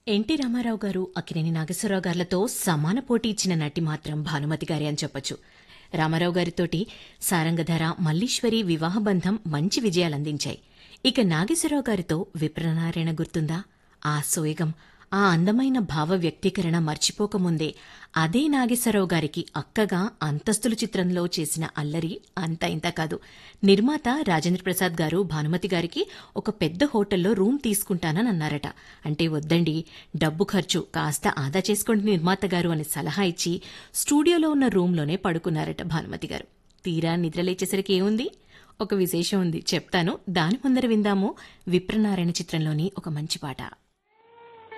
NT Ramarao గారు అక్కినేని నాగేశ్వరరావు గారులతో సమాన పోటీ ఇచ్చిన నటి మాత్రం భానుమతి గారే అని చెప్పొచ్చు రామారావు గారితోటి సారంగధర మల్లీశ్వరి వివాహ బంధం మంచి విజయాలందించాయి ఇక నాగేశ్వరరావు గారితో విప్రనారాయణ గుర్తుందా ఆ సోయగం ఆ అందమైన భావ వ్యక్తీకరణ మర్చిపోకముందే అదే నాగేశ్వరరావు గారికి అక్కగా అంతస్తులు చిత్రంలో చేసిన అల్లరి అంత ఇంత కాదు నిర్మాత రాజేంద్ర ప్రసాద్ గారు భానుమతి గారికి ఒక పెద్ద హోటల్లో రూమ్ తీసుకుంటానని అన్నారట అంటే వద్దండి డబ్బు ఖర్చు కాస్త ఆదా చేసుకోండి నిర్మాత గారు అని సలహా ఇచ్చి స్టూడియోలో ఉన్న రూంలోనే పడుకున్నారట భానుమతి గారు తీరా నిద్రలేచేసరికి ఏముంది ఒక విశేషం ఉంది చెప్తాను దాని ముందర విందాము విప్రనారాయణ చిత్రంలోని ఒక మంచి పాట